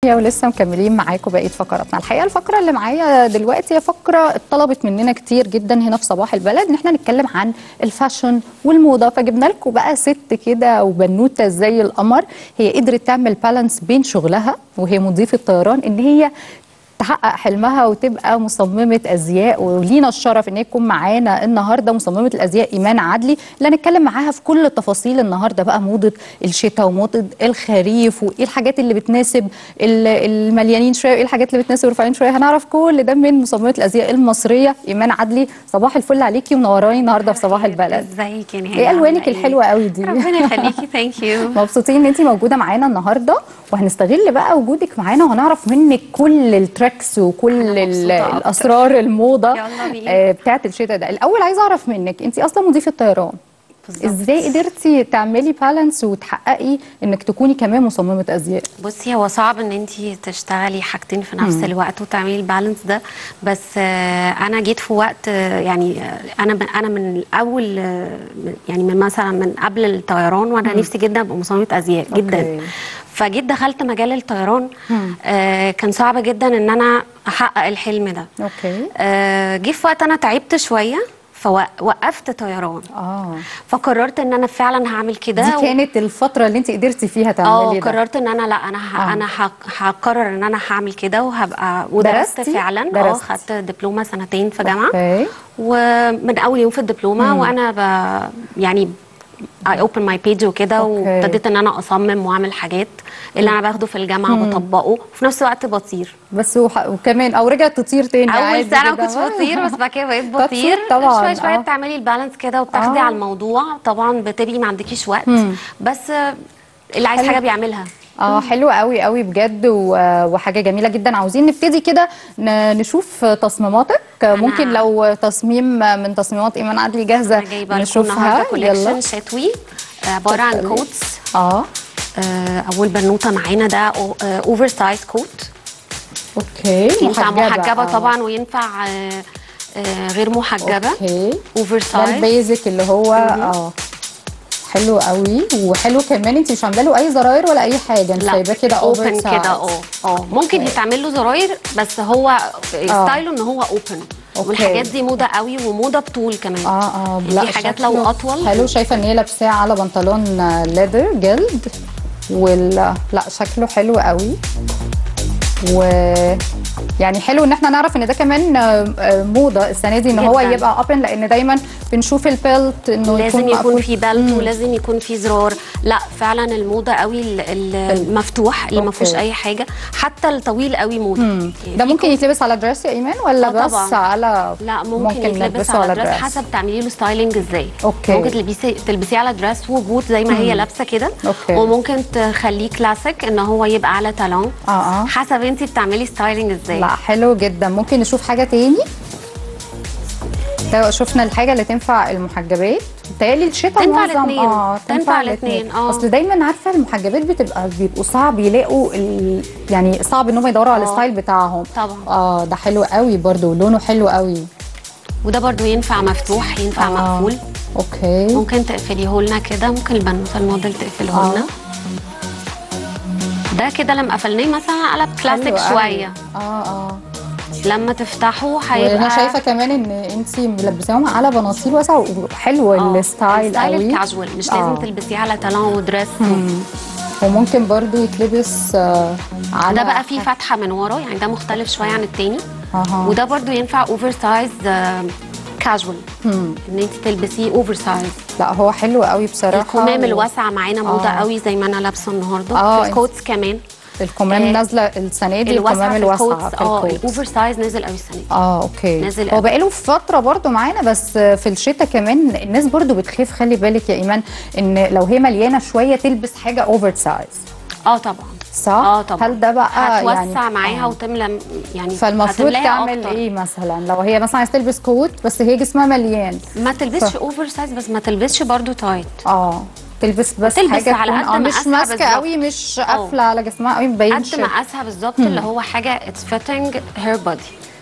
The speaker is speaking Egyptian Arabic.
ولسه مكملين معاكم بقيه فقراتنا الحقيقه الفقره اللي معايا دلوقتي هي فقره اتطلبت مننا كتير جدا هنا في صباح البلد ان احنا نتكلم عن الفاشن والموضه فجبنا لكم بقى ست كده وبنوته زي القمر هي قدرت تعمل بالانس بين شغلها وهي مضيفه طيران ان هي تحقق حلمها وتبقى مصممة أزياء ولينا الشرف إن هي تكون معانا النهاردة مصممة الأزياء إيمان عدلي اللي هنتكلم معاها في كل التفاصيل النهاردة بقى موضة الشتاء وموضة الخريف وإيه الحاجات اللي بتناسب ال- المليانين شوية وإيه الحاجات اللي بتناسب الرفيعين شوية هنعرف كل ده من مصممة الأزياء المصرية إيمان عدلي صباح الفل عليكي ومنوراني النهاردة في صباح البلد ازيك يا نهاد إيه ألوانك عاملة الحلوة قوي دي ربنا يخليكي ثانك يو مبسوطين ان انت موجوده معانا النهارده وهنستغل بقى وجودك معانا وهنعرف منك كل التراكس وكل أنا ال- مبسوطة أكتر. الاسرار الموضه يلا بينا. آه، بتاعه الشتاء ده الاول عايزه اعرف منك انت اصلا مضيفه طيران بالظبط. ازاي قدرتي تعملي بالانس وتحققي انك تكوني كمان مصممه ازياء بصي هو صعب ان انت تشتغلي حاجتين في نفس الوقت وتعملي البالانس ده بس آه، انا جيت في وقت آه، يعني آه، انا من انا من الاول آه، من- يعني من مثلا من قبل الطيران وانا نفسي جدا ابقى مصممه ازياء جدا أوكي. فجيت دخلت مجال الطيران آه كان صعب جدا ان انا احقق الحلم ده اوكي آه جه في وقت انا تعبت شويه فوقفت طيران اه فقررت ان انا فعلا هعمل كده دي و- كانت الفتره اللي انت قدرتي فيها اه تعملي ده قررت ان انا لا انا ه... آه. انا ه... هقرر ان انا هعمل كده وهبقى ودرست درستي؟ فعلا اه درستي. خدت دبلومه سنتين في جامعه اوكي ومن اول يوم في الدبلومه وانا ب... يعني I open my page وكده أوكي. وابتديت ان انا اصمم واعمل حاجات اللي انا باخده في الجامعه بطبقه وفي نفس الوقت بطير بس وح... وكمان او رجعت تطير تاني اول عادي سنه ما كده. كنتش بطير بس بعد كده بقيت طب بطير شوف طبعاً، شويه شويه آه. بتعملي البالانس كده وبتاخدي آه. على الموضوع طبعا بتبقي ما عندكيش وقت بس آه، اللي عايز حلو. حاجه بيعملها اه حلو قوي قوي بجد و- وحاجه جميله جدا عاوزين نبتدي كده ن- نشوف تصميماتك ممكن لو تصميم من تصميمات ايمان عدلي جاهزه انا جايبه لكم نشوفها النهارده يلا كوليكشن شتوي آه، عباره عن اتفضلي. كوتس اه آه، اول بنوته معانا ده اوفر سايز كوت اوكي ينفع محجبه آه. طبعا وينفع آه، آه، غير محجبه اوكي اوفر ده سايز البيزك اللي هو اه حلو قوي وحلو كمان انت مش عامله له اي زراير ولا اي حاجه انت سايباه كده اوفر اوبن كده اه اه ممكن يتعمل له زراير بس هو ستايله ان هو اوبن أوكي. والحاجات دي موضه قوي وموضه بطول كمان اه اه في حاجات لو شكله أطول. حلو شايفه ان هي لابساه على بنطلون ليذر جلد وال لا شكله حلو قوي و يعني حلو ان احنا نعرف ان ده كمان آه، آه، موضه السنه دي ان هو جداً. يبقى اوبن لان دايما بنشوف البيلت انه لازم يكون مقفول. في بلت ولازم يكون في زرار لا فعلا الموضه قوي ال- ال- المفتوح اللي ما فيهوش أوكي. اي حاجه حتى الطويل قوي موضه يعني ده في ممكن يتلبس على دريس يا ايمان ولا آه بس طبعاً. على لا ممكن, يتلبس نلبسه على دريس دريس. حسب تعملي له ستايلينج ازاي أوكي. ممكن تلبسي تلبسيه على دريس وبوت زي ما هي لابسه كده أوكي. وممكن تخليه كلاسيك ان هو يبقى على تالون اه اه حسب انت بتعملي ستايلينج ازاي لا حلو جدا ممكن نشوف حاجه تاني ده شفنا الحاجه اللي تنفع المحجبات بتهيألي الشتاء تنفع معظم الاتنين. اه تنفع الاتنين، اه. اصل دايما عارفه المحجبات بتبقى بيبقوا صعب يلاقوا ال... يعني صعب ان هم يدوروا على اه. الستايل بتاعهم طبعا. اه ده حلو قوي برضو لونه حلو قوي وده برضو ينفع مفتوح ينفع آه. مقفول اوكي ممكن تقفليه لنا كده ممكن البنوته الموديل تقفله آه. لنا ده كده لما قفلناه مثلا قلب كلاسيك حلو قوي. شويه اه اه لما تفتحه وانا هيبقى شايفه كمان ان انت ملبساهم على بناطيل واسعه وحلو آه، الستايل الستايل قوي الكاجوال مش لازم آه. تلبسيه على تالون ودريس وممكن برضو يتلبس آه على ده بقى فيه فتحه من ورا يعني ده مختلف شويه عن التاني اها وده برضو ينفع اوفر سايز كاجوال ان انت تلبسيه اوفر سايز لا هو حلو قوي بصراحه الكمام و- الواسعه معانا موضه آه. قوي زي ما انا لابسه النهارده آه، في الكوتس كمان الكمام آه، نازله السنه دي الواسعه الكمام في الواسعه الكوتس في اه الكوت الاوفر سايز نزل قوي السنه دي اه اوكي نازل هو قوي. بقاله فتره برضو معانا بس في الشتاء كمان الناس برضو بتخاف خلي بالك يا ايمان ان لو هي مليانه شويه تلبس حاجه اوفر سايز اه طبعا صح اه طبعا هل ده بقى هتوسع يعني معاها آه. وتملى يعني فالمفروض هتملاها تعمل أكتر. ايه مثلا لو هي مثلا عايز تلبس كوت بس هي جسمها مليان ما تلبسش ف- اوفر سايز بس ما تلبسش برضو تايت اه تلبس بس تلبس حاجه على تكون- قد اه ما مش قاسها ماسكه بالظبط. قوي مش اه. قافله على جسمها قوي مبينش قد مقاسها بالظبط اللي هو حاجه اتس فيتنج هير بودي